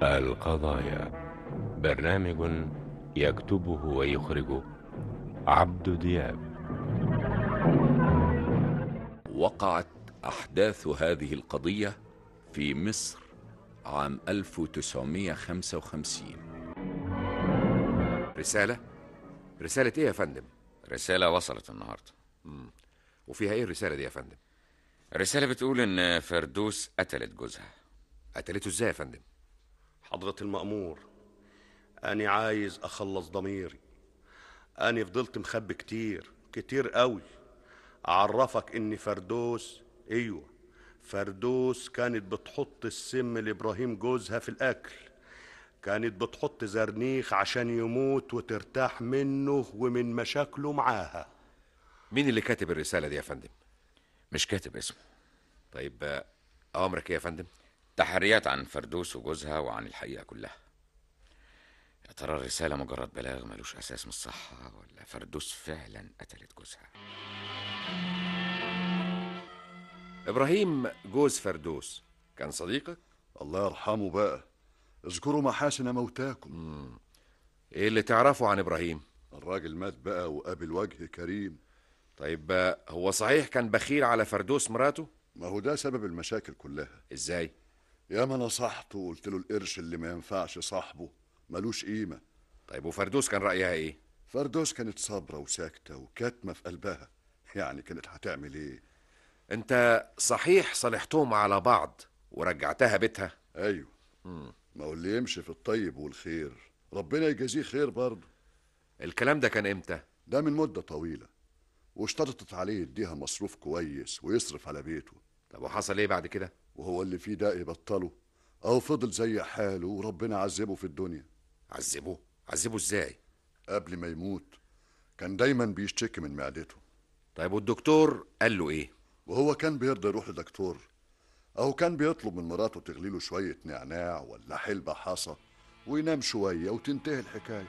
القضايا برنامج يكتبه ويخرجه عبد دياب وقعت أحداث هذه القضية في مصر عام 1955 رسالة؟ رسالة ايه يا فندم؟ رسالة وصلت النهاردة وفيها ايه الرسالة دي يا فندم؟ الرسالة بتقول إن فردوس قتلت جوزها قتلته ازاي يا فندم؟ حضرة المأمور أنا عايز أخلص ضميري أنا فضلت مخبي كتير كتير قوي أعرفك إن فردوس أيوة فردوس كانت بتحط السم لإبراهيم جوزها في الأكل كانت بتحط زرنيخ عشان يموت وترتاح منه ومن مشاكله معاها مين اللي كاتب الرسالة دي يا فندم؟ مش كاتب اسمه طيب آه، أوامرك ايه يا فندم؟ تحريات عن فردوس وجوزها وعن الحقيقة كلها يا ترى الرسالة مجرد بلاغ ملوش أساس من الصحة ولا فردوس فعلا قتلت جوزها إبراهيم جوز فردوس كان صديقك؟ الله يرحمه بقى اذكروا محاسن موتاكم ايه اللي تعرفه عن إبراهيم؟ الراجل مات بقى وقابل وجه كريم طيب آه، هو صحيح كان بخيل على فردوس مراته؟ ما هو ده سبب المشاكل كلها ازاي؟ ياما نصحته وقلت له القرش اللي ما ينفعش صاحبه ملوش قيمة طيب وفردوس كان رأيها ايه؟ فردوس كانت صابرة وساكتة وكاتمة في قلبها يعني كانت هتعمل ايه انت صحيح صالحتهم على بعض ورجعتها بيتها؟ ايوه ما هو اللي يمشي في الطيب والخير ربنا يجازيه خير برضه الكلام ده كان امتى؟ ده من مدة طويلة واشترطت عليه يديها مصروف كويس ويصرف على بيته طب وحصل ايه بعد كده؟ وهو اللي فيه ده يبطله أو فضل زي حاله وربنا عذبه في الدنيا عذبوه؟ عذبوه ازاي؟ قبل ما يموت كان دايما بيشتكي من معدته طيب والدكتور قال له ايه؟ وهو كان بيرضى يروح لدكتور أو كان بيطلب من مراته تغلي له شوية نعناع ولا حلبة حصى وينام شوية وتنتهي الحكاية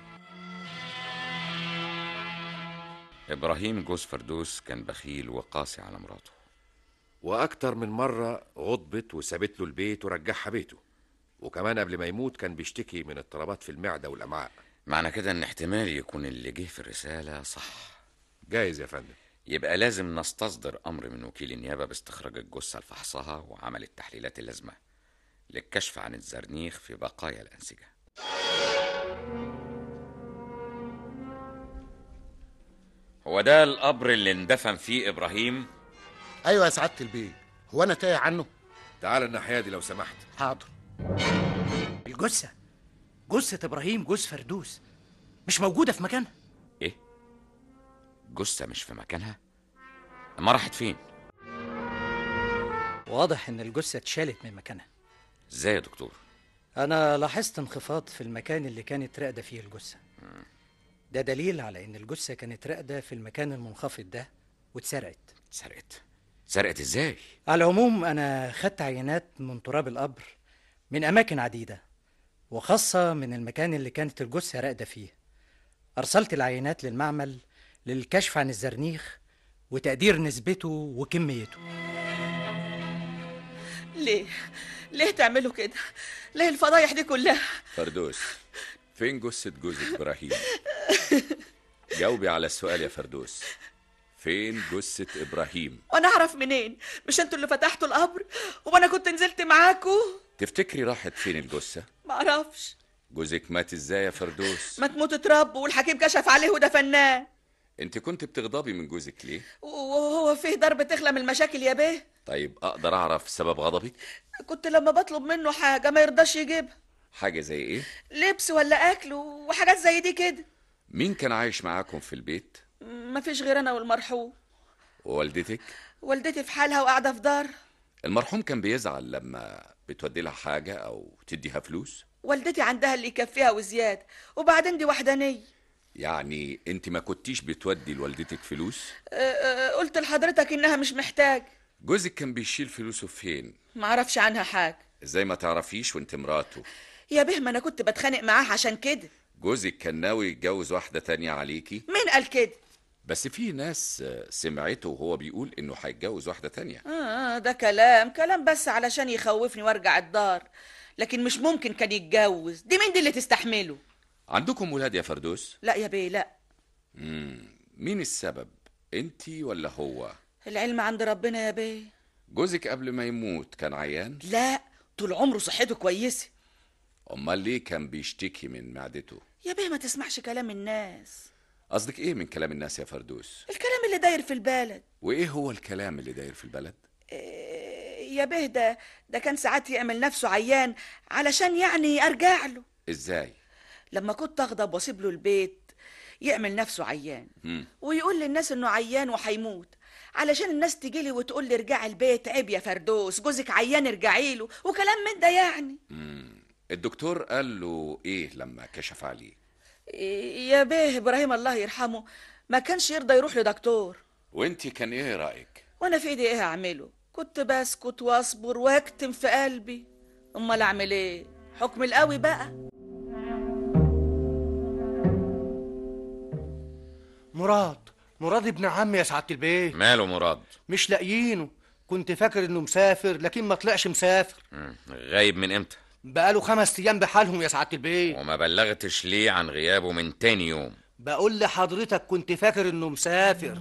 إبراهيم جوز فردوس كان بخيل وقاسي على مراته واكتر من مرة غضبت وسابت له البيت ورجعها بيته وكمان قبل ما يموت كان بيشتكي من اضطرابات في المعدة والأمعاء معنى كده إن احتمال يكون اللي جه في الرسالة صح جايز يا فندم يبقى لازم نستصدر أمر من وكيل النيابة باستخراج الجثة لفحصها وعمل التحليلات اللازمة للكشف عن الزرنيخ في بقايا الأنسجة هو ده القبر اللي اندفن فيه إبراهيم ايوه يا سعاده البيه هو انا تايه عنه تعال الناحية دي لو سمحت حاضر الجثة جثة إبراهيم جوز فردوس مش موجودة في مكانها إيه؟ جثة مش في مكانها؟ أما راحت فين؟ واضح إن الجثة اتشالت من مكانها إزاي يا دكتور؟ أنا لاحظت انخفاض في المكان اللي كانت راقدة فيه الجثة ده دليل على إن الجثة كانت راقدة في المكان المنخفض ده واتسرقت سرقت سرقت إزاي؟ على العموم أنا خدت عينات من تراب القبر من أماكن عديدة وخاصة من المكان اللي كانت الجثة راقدة فيه أرسلت العينات للمعمل للكشف عن الزرنيخ وتقدير نسبته وكميته ليه ليه تعملوا كده ليه الفضايح دي كلها فردوس فين جثة جوزك إبراهيم؟ جاوبي على السؤال يا فردوس فين جثة إبراهيم؟ وانا اعرف منين مش انتوا اللي فتحتوا القبر وانا كنت نزلت معاكوا تفتكري راحت فين الجثة؟ ما اعرفش جوزك مات ازاي يا فردوس؟ ما تموت اترب والحكيم كشف عليه ودفناه انت كنت بتغضبي من جوزك ليه؟ وهو فيه ضرب تخلى من المشاكل يا بيه طيب اقدر اعرف سبب غضبك؟ كنت لما بطلب منه حاجة ما يرضاش يجيبها حاجة زي ايه؟ لبس ولا اكل وحاجات زي دي كده مين كان عايش معاكم في البيت؟ ما فيش غير انا والمرحوم ووالدتك؟ والدتي في حالها وقاعدة في دار المرحوم كان بيزعل لما بتودي لها حاجة أو تديها فلوس؟ والدتي عندها اللي يكفيها وزيادة وبعدين دي وحدانية يعني انت ما كنتيش بتودي لوالدتك فلوس؟ أه، أه، قلت لحضرتك انها مش محتاج جوزك كان بيشيل فلوسه فين؟ معرفش عنها حاجة ازاي ما تعرفيش وانت مراته؟ يا به ما انا كنت بتخانق معاه عشان كده جوزك كان ناوي يتجوز واحدة تانية عليكي مين قال كده بس في ناس آه، سمعته وهو بيقول انه هيتجوز واحدة تانية آه ده كلام كلام بس علشان يخوفني وارجع الدار لكن مش ممكن كان يتجوز دي مين دي اللي تستحمله عندكم ولاد يا فردوس لا يا بيه لا مين السبب انتي ولا هو العلم عند ربنا يا بيه جوزك قبل ما يموت كان عيان لا طول عمره صحته كويسه امال ليه كان بيشتكي من معدته يا بيه ما تسمعش كلام الناس قصدك ايه من كلام الناس يا فردوس الكلام اللي داير في البلد وايه هو الكلام اللي داير في البلد يا بيه ده ده كان ساعات يعمل نفسه عيان علشان يعني ارجع له ازاي لما كنت اغضب واسيب له البيت يعمل نفسه عيان مم. ويقول للناس انه عيان وهيموت علشان الناس تجي لي وتقول لي ارجعي البيت عيب يا فردوس جوزك عيان ارجعي له وكلام من ده يعني الدكتور قال له ايه لما كشف عليه يا بيه ابراهيم الله يرحمه ما كانش يرضى يروح لدكتور وانتي كان ايه رايك وانا في ايدي ايه اعمله كنت بسكت واصبر واكتم في قلبي امال اعمل ايه حكم القوي بقى مراد مراد ابن عمي يا سعادة البيه ماله مراد مش لاقيينه كنت فاكر انه مسافر لكن ما طلعش مسافر مم. غايب من امتى بقاله خمس ايام بحالهم يا سعادة البيه وما بلغتش ليه عن غيابه من تاني يوم بقول لحضرتك كنت فاكر انه مسافر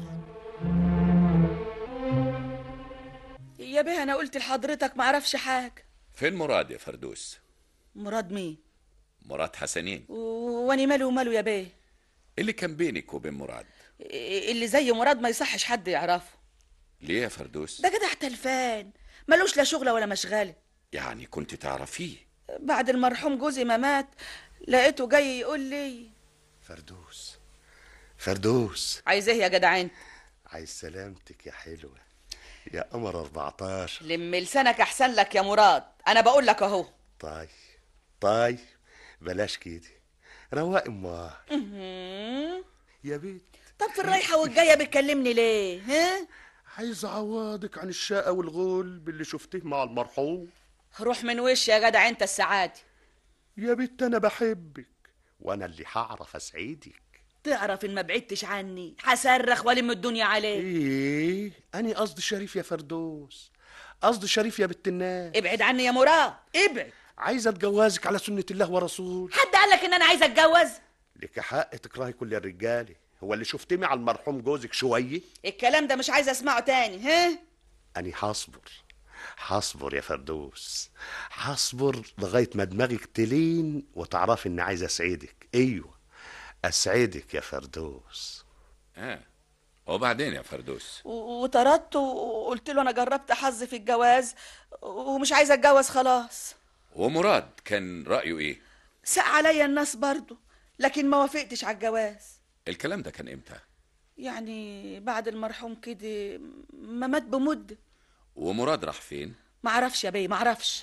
يا بيه انا قلت لحضرتك ما اعرفش حاجه فين مراد يا فردوس مراد مين مراد حسنين و- واني ماله وماله يا بيه إيه اللي كان بينك وبين مراد اللي زي مراد ما يصحش حد يعرفه ليه يا فردوس ده جدع تلفان ملوش لا شغله ولا مشغله يعني كنت تعرفيه بعد المرحوم جوزي ما مات لقيته جاي يقول لي فردوس فردوس عايز ايه يا جدع انت عايز سلامتك يا حلوة يا قمر 14 لم لسانك احسن لك يا مراد انا بقول لك اهو طيب طيب بلاش كده رواق امال مهم. يا بيت طب في الرايحه والجايه بتكلمني ليه ها عايز اعوضك عن الشقة والغول باللي شفتيه مع المرحوم روح من وش يا جدع انت السعادي يا بنت انا بحبك وانا اللي هعرف اسعدك تعرف ان ما بعدتش عني هصرخ والم الدنيا عليك ايه اني قصدي شريف يا فردوس قصدي شريف يا بنت الناس ابعد عني يا مراد ابعد عايزه اتجوزك على سنه الله ورسول حد قال لك ان انا عايزه اتجوز لك حق تكرهي كل الرجاله هو اللي شفتيه مع المرحوم جوزك شويه الكلام ده مش عايزه اسمعه تاني ها اني هصبر هصبر يا فردوس هصبر لغايه ما دماغك تلين وتعرفي اني عايز اسعدك ايوه اسعدك يا فردوس اه وبعدين يا فردوس و- وطردته وقلت له انا جربت حظي في الجواز ومش عايزه اتجوز خلاص ومراد كان رايه ايه ساق عليا الناس برضه لكن ما وافقتش على الجواز الكلام ده كان امتى يعني بعد المرحوم كده ما مات بمده ومراد راح فين معرفش يا بيه معرفش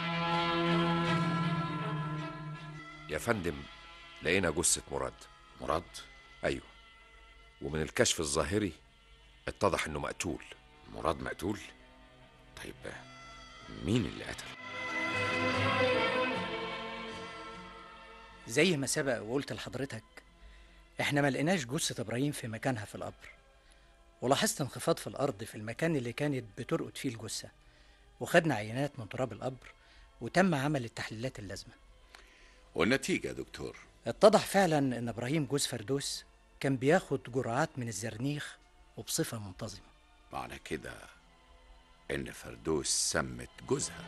يا فندم لقينا جثة مراد مراد أيوه ومن الكشف الظاهري اتضح إنه مقتول مراد مقتول طيب مين اللي قتله زي ما سبق وقلت لحضرتك احنا ما لقيناش جثة ابراهيم في مكانها في القبر ولاحظت انخفاض في الارض في المكان اللي كانت بترقد فيه الجثة وخدنا عينات من تراب القبر وتم عمل التحليلات اللازمة والنتيجه يا دكتور اتضح فعلا ان ابراهيم جوز فردوس كان بياخد جرعات من الزرنيخ وبصفة منتظمة معنى كده ان فردوس سمت جوزها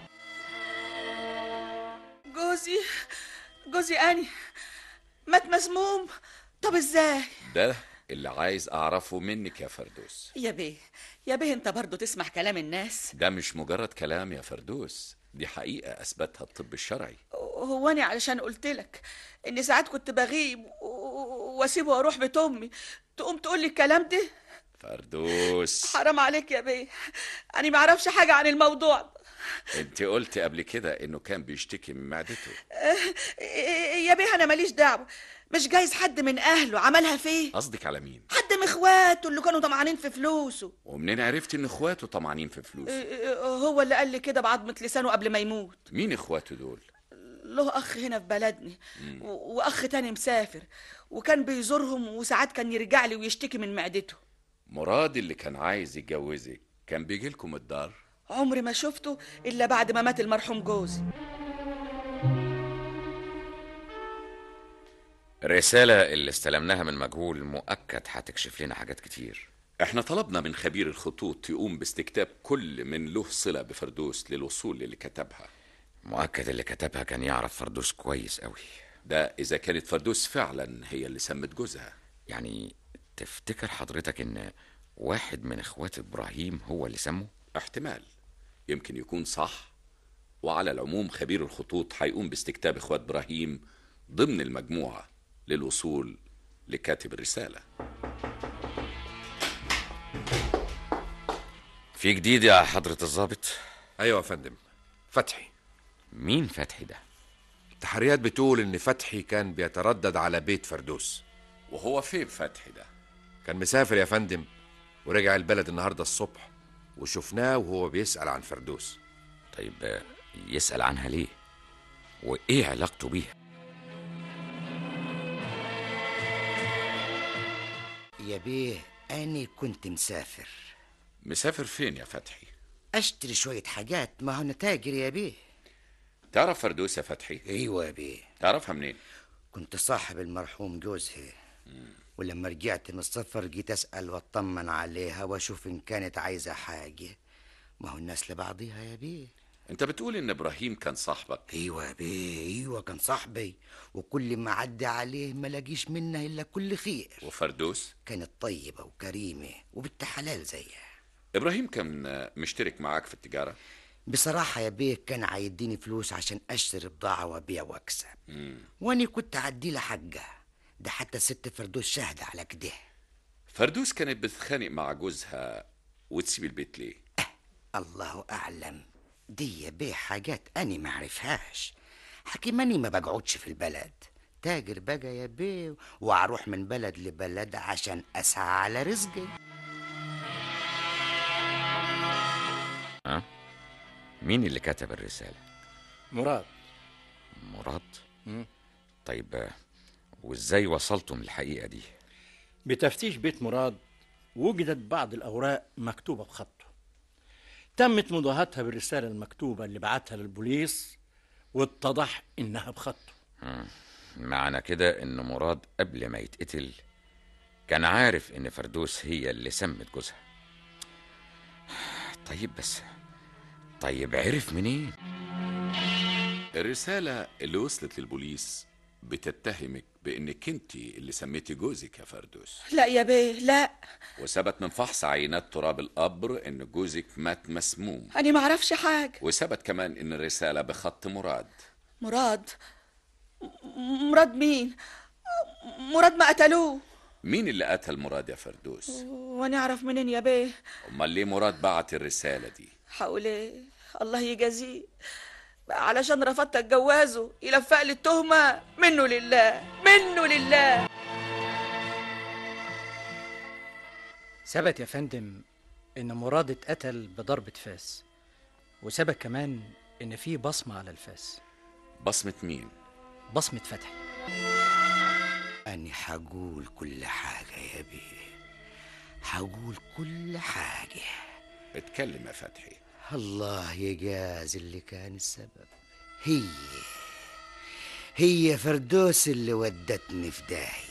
جوزي جوزي اني مات مسموم طب ازاي ده اللي عايز اعرفه منك يا فردوس يا بيه يا بيه انت برضه تسمع كلام الناس ده مش مجرد كلام يا فردوس دي حقيقة أثبتها الطب الشرعي هو انا علشان قلت لك اني ساعات كنت بغيب و- و- واسيبه واروح بيت امي تقوم تقول لي الكلام ده فردوس حرام عليك يا بيه انا ما اعرفش حاجه عن الموضوع ده. انت قلت قبل كده انه كان بيشتكي من معدته يا بيه انا ماليش دعوه مش جايز حد من اهله عملها فيه قصدك على مين حد من اخواته اللي كانوا طمعانين في فلوسه ومنين عرفت ان اخواته طمعانين في فلوس هو اللي قال لي كده بعضمة لسانه قبل ما يموت مين اخواته دول له اخ هنا في بلدنا و- واخ تاني مسافر وكان بيزورهم وساعات كان يرجع لي ويشتكي من معدته مراد اللي كان عايز يتجوزك كان بيجي لكم الدار عمري ما شفته الا بعد ما مات المرحوم جوزي الرسالة اللي استلمناها من مجهول مؤكد هتكشف لنا حاجات كتير احنا طلبنا من خبير الخطوط يقوم باستكتاب كل من له صلة بفردوس للوصول للي كتبها مؤكد اللي كتبها كان يعرف فردوس كويس قوي ده إذا كانت فردوس فعلا هي اللي سمت جوزها يعني تفتكر حضرتك ان واحد من اخوات ابراهيم هو اللي سمه احتمال يمكن يكون صح وعلى العموم خبير الخطوط هيقوم باستكتاب اخوات ابراهيم ضمن المجموعة للوصول لكاتب الرسالة في جديد يا حضرة الضابط ايوه يا فندم فتحي مين فتحي ده التحريات بتقول ان فتحي كان بيتردد على بيت فردوس وهو فين فتحي ده كان مسافر يا فندم ورجع البلد النهارده الصبح وشفناه وهو بيسأل عن فردوس طيب آه، يسأل عنها ليه وايه علاقته بيها يا بيه أنا كنت مسافر مسافر فين يا فتحي أشتري شوية حاجات ما هو أنا تاجر يا بيه تعرف فردوس يا فتحي أيوة يا بيه تعرفها منين كنت صاحب المرحوم جوزها ولما رجعت من السفر جيت أسأل وأطمن عليها وأشوف إن كانت عايزة حاجة ما هو الناس لبعضيها يا بيه انت بتقول ان ابراهيم كان صاحبك ايوه يا بيه ايوه كان صاحبي وكل ما عدى عليه ما لاقيش منه الا كل خير وفردوس كانت طيبه وكريمه وبنت حلال زيها ابراهيم كان مشترك معاك في التجارة بصراحة يا بيه كان عيديني فلوس عشان أشتري بضاعة وأبيع وأكسب وأني كنت أعدي له حقها ده حتى ست فردوس شاهدة على كده فردوس كانت بتتخانق مع جوزها وتسيب البيت ليه الله أعلم دي يا بيه حاجات أني ما أعرفهاش حكيماني ما بقعدش في البلد تاجر بقى يا بيه وأروح من بلد لبلد عشان أسعى على رزقي ها مين اللي كتب الرسالة مراد مراد طيب آه، وازاي وصلتم للحقيقة دي بتفتيش بيت مراد وجدت بعض الأوراق مكتوبة بخطه تمت مضاهاتها بالرسالة المكتوبة اللي بعتها للبوليس واتضح إنها بخطه معنى كده ان مراد قبل ما يتقتل كان عارف ان فردوس هي اللي سمت جوزها طيب بس طيب عرف منين الرسالة اللي وصلت للبوليس بتتهمك بانك انت اللي سميتي جوزك يا فردوس لا يا بيه لا وثبت من فحص عينات تراب القبر ان جوزك مات مسموم أنا ما أعرفش حاجة وثبت كمان ان الرسالة بخط مراد مراد م- مراد مين مراد ما قتلوه مين اللي قتل مراد يا فردوس وانا اعرف منين يا بيه امال ليه مراد بعت الرسالة دي حول ايه الله يجازيه بقى علشان رفضت اتجوزه يلفق لي التهمه منه لله منه لله ثبت يا فندم ان مراد اتقتل بضربة فاس وثبت كمان ان في بصمة على الفاس بصمة مين بصمة فتحي أني حقول كل حاجة يا بيه حقول كل حاجة اتكلم يا فتحي الله يجاز اللي كان السبب هي هي فردوس اللي ودتني في داهية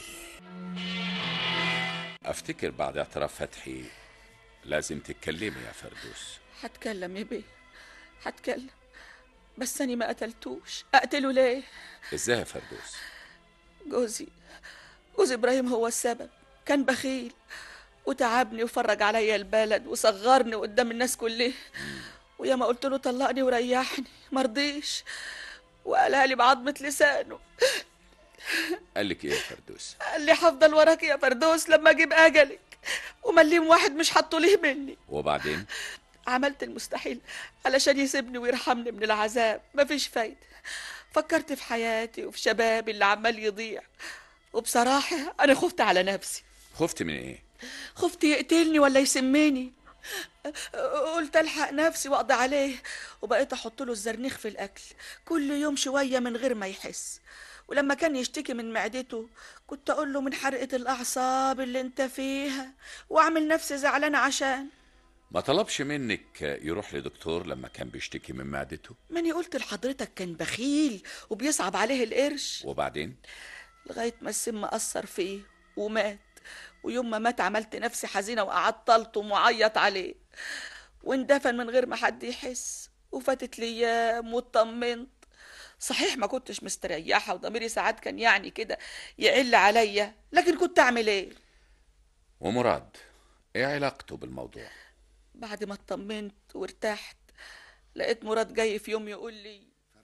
افتكر بعد اعتراف فتحي لازم تتكلمي يا فردوس هتكلم يا بيه هتكلم بس أنا ما قتلتوش أقتله ليه ازاي يا فردوس جوزي جوز إبراهيم هو السبب كان بخيل وتعبني وفرج عليا البلد وصغرني قدام الناس كلها ويا ما قلت له طلقني وريحني مرضيش وقالها لي بعضمة لسانه قال لك ايه يا فردوس قال لي هفضل وراك يا فردوس لما اجيب اجلك ومليم واحد مش حاطه ليه مني وبعدين عملت المستحيل علشان يسيبني ويرحمني من العذاب مفيش فايدة فكرت في حياتي وفي شبابي اللي عمال يضيع وبصراحة أنا خفت على نفسي خفت من ايه خفت يقتلني ولا يسمني قلت الحق نفسي واقضي عليه وبقيت احط له الزرنيخ في الاكل كل يوم شويه من غير ما يحس ولما كان يشتكي من معدته كنت اقول له من حرقه الاعصاب اللي انت فيها واعمل نفسي زعلانه عشان ما طلبش منك يروح لدكتور لما كان بيشتكي من معدته ماني قلت لحضرتك كان بخيل وبيصعب عليه القرش وبعدين لغاية ما السم أثر فيه ومات ويوم ما مات عملت نفسي حزينة وقعدت ألطم وأعيط عليه واندفن من غير ما حد يحس وفاتت لي أيام واطمنت صحيح ما كنتش مستريحة وضميري ساعات كان يعني كده يعل عليا لكن كنت أعمل إيه ومراد ايه علاقته بالموضوع بعد ما اطمنت وارتحت لقيت مراد جاي في يوم يقول لي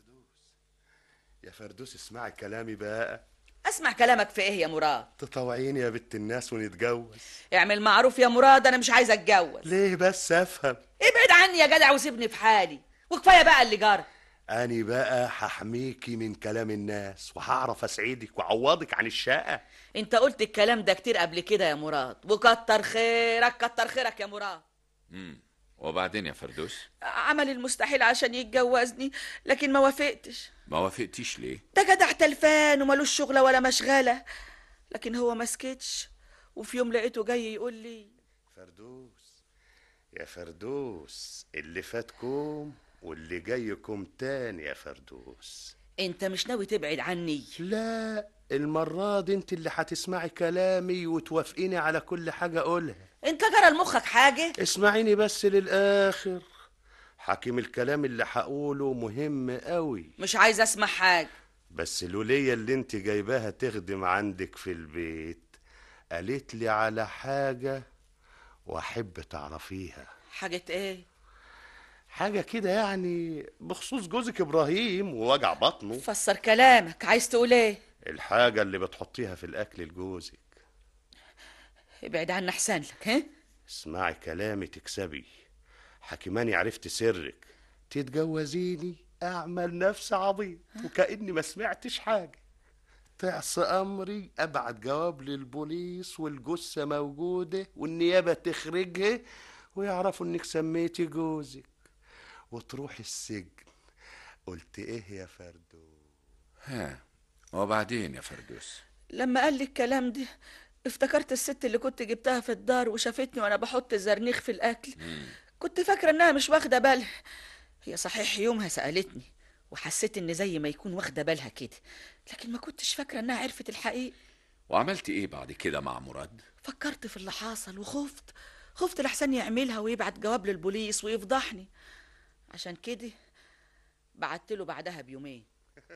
يا فردوس اسمعي كلامي بقى اسمع كلامك في ايه يا مراد تطوعيني يا بنت الناس ونتجوز اعمل معروف يا مراد انا مش عايزه اتجوز ليه بس افهم ابعد عني يا جدع وسيبني في حالي وكفايه بقى اللي جرى أنا بقى هحميكي من كلام الناس وهعرف أسعدك وأعوضك عن الشقة انت قلت الكلام ده كتير قبل كده يا مراد وكتر خيرك كتر خيرك يا مراد مم. وبعدين يا فردوس عمل المستحيل عشان يتجوزني لكن ما وافقتش ما وافقتيش ليه ده جدع تلفان ومالوش شغله ولا مشغله لكن هو ما سكتش وفي يوم لقيته جاي يقول لي فردوس يا فردوس اللي فاتكم واللي جايكم تاني يا فردوس انت مش ناوي تبعد عني لا المرة دي انت اللي هتسمعي كلامي وتوافقيني على كل حاجة أقولها انت جرى لمخك حاجه اسمعيني بس للآخر حكيم الكلام اللي هقوله مهم قوي مش عايز اسمع حاجه بس الولية اللي انت جايباها تخدم عندك في البيت قالت لي على حاجة واحب تعرفيها حاجه ايه حاجة كده يعني بخصوص جوزك إبراهيم ووجع بطنه فسر كلامك عايز تقول ايه الحاجة اللي بتحطيها في الأكل لجوزك ابعد عني احسن لك ها اسمعي كلامي تكسبي حكيماني عرفت سرك تتجوزيني أعمل نفس عبيط وكأني ما سمعتش حاجة تعص أمري أبعت جواب للبوليس والجثة موجودة والنيابة تخرجها ويعرفوا إنك سميتي جوزك وتروحي السجن قلت إيه يا فردو ها وبعدين يا فردوس لما قال لي الكلام ده افتكرت الست اللي كنت جبتها في الدار وشافتني وانا بحط الزرنيخ في الاكل كنت فاكره انها مش واخده بالها هي صحيح يومها سالتني وحسيت ان زي ما يكون واخده بالها كده لكن ما كنتش فاكره انها عرفت الحقيقه وعملت ايه بعد كده مع مراد فكرت في اللي حصل وخفت خفت لحسن يعملها ويبعت جواب للبوليس ويفضحني عشان كده بعت له بعدها بيومين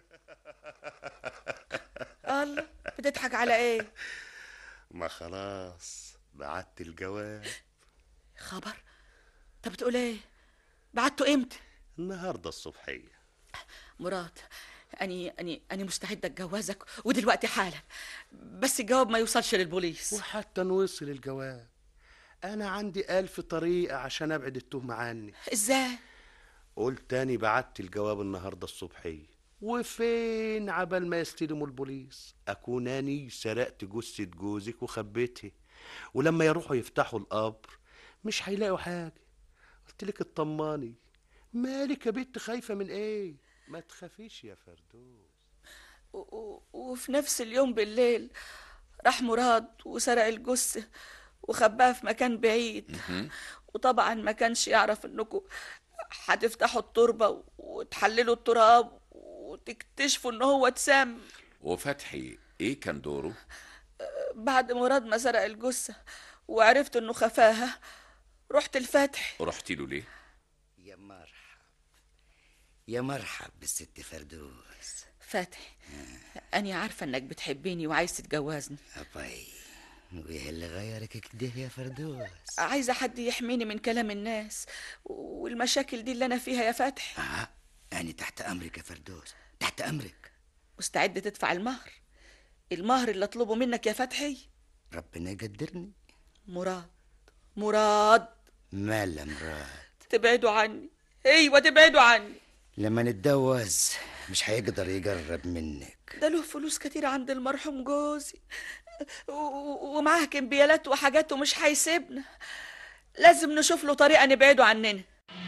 الله بتضحك على ايه ما خلاص بعت الجواب خبر طب بتقول ايه بعته امتى النهارده الصبحية مراد اني اني اني مستعده اتجوزك ودلوقتي حالا بس الجواب ما يوصلش للبوليس وحتى نوصل الجواب أنا عندي ألف طريقة عشان أبعد التهمة عني ازاي قلت تاني بعت الجواب النهاردة الصبحية وفين عبال ما يستلموا البوليس أكون أني سرقت جثة جوزك وخبيتها ولما يروحوا يفتحوا القبر مش هيلاقوا حاجة قلت لك اطمني مالك يا بنت خايفة من ايه ما تخافيش يا فردوس و- و- وفي نفس اليوم بالليل راح مراد وسرق الجثة وخباها في مكان بعيد وطبعا ما كانش يعرف انكم هتفتحوا التربة وتحللوا التراب وتكتشفوا ان هو اتسم وفتحي ايه كان دوره بعد مراد ما سرق الجثة وعرفت انه خفاها رحت الفتح رحتي له ليه يا مرحب يا مرحب بالست فردوس فتحي أنا عارفة إنك بتحبيني وعايز تتجوزني أباي وإيه اللي غيرك كده يا فردوس عايزة حد يحميني من كلام الناس والمشاكل دي اللي أنا فيها يا فتحي آه أنا تحت أمرك يا فردوس تحت أمرك مستعد تدفع المهر المهر اللي أطلبه منك يا فتحي ربنا يقدرني مراد مراد مالا مراد تبعدوا عني أيوة تبعدوا عني لما نتجوز مش هيقدر يقرب منك ده له فلوس كتير عند المرحوم جوزي و- و- ومعاه كمبيالات وحاجات ومش هيسيبنا لازم نشوف له طريقة نبعده عننا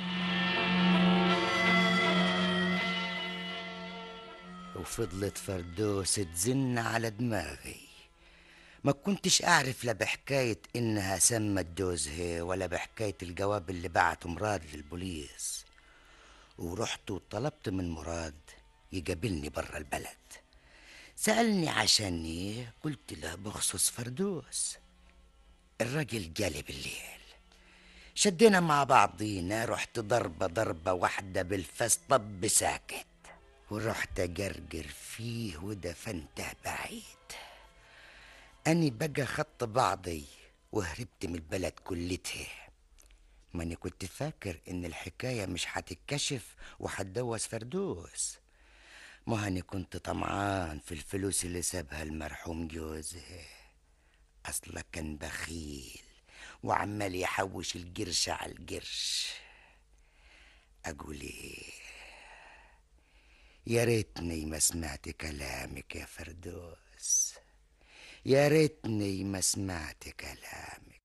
وفضلت فردوس تزن على دماغي ما كنتش أعرف لا بحكاية إنها سمت جوزها ولا بحكاية الجواب اللي بعته مراد للبوليس ورحت وطلبت من مراد يقابلني برا البلد سألني عشان ايه قلت له بخصوص فردوس الراجل جالي بالليل شدينا مع بعضينا رحت ضربة ضربة واحدة بالفاس طب ساكت ورحت أجرجر فيه ودفنته بعيد أني بقى خط بعضي وهربت من البلد كلتها ماني كنت فاكر إن الحكاية مش هتتكشف وهتدوس فردوس ما هاني كنت طمعان في الفلوس اللي سابها المرحوم جوزها أصلا كان بخيل وعمال يحوش القرش على القرش أقول إيه يا ريتني ما سمعت كلامك يا فردوس يا ريتني ما سمعت كلامك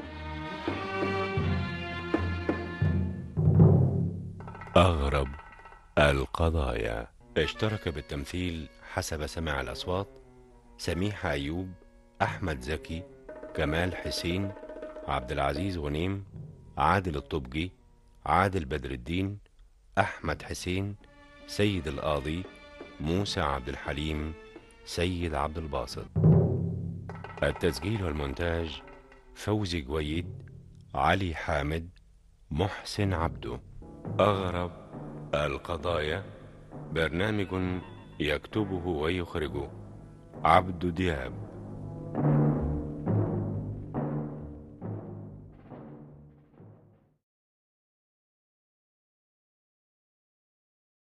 أغرب القضايا اشترك بالتمثيل حسب سماع الأصوات سميحة أيوب أحمد زكي كمال حسين عبد العزيز غنيم عادل الطبجي عادل بدر الدين أحمد حسين سيد القاضي موسى عبد الحليم سيد عبد الباسط التسجيل والمونتاج فوزي جويد علي حامد محسن عبده أغرب القضايا برنامج يكتبه ويخرجه عبد دياب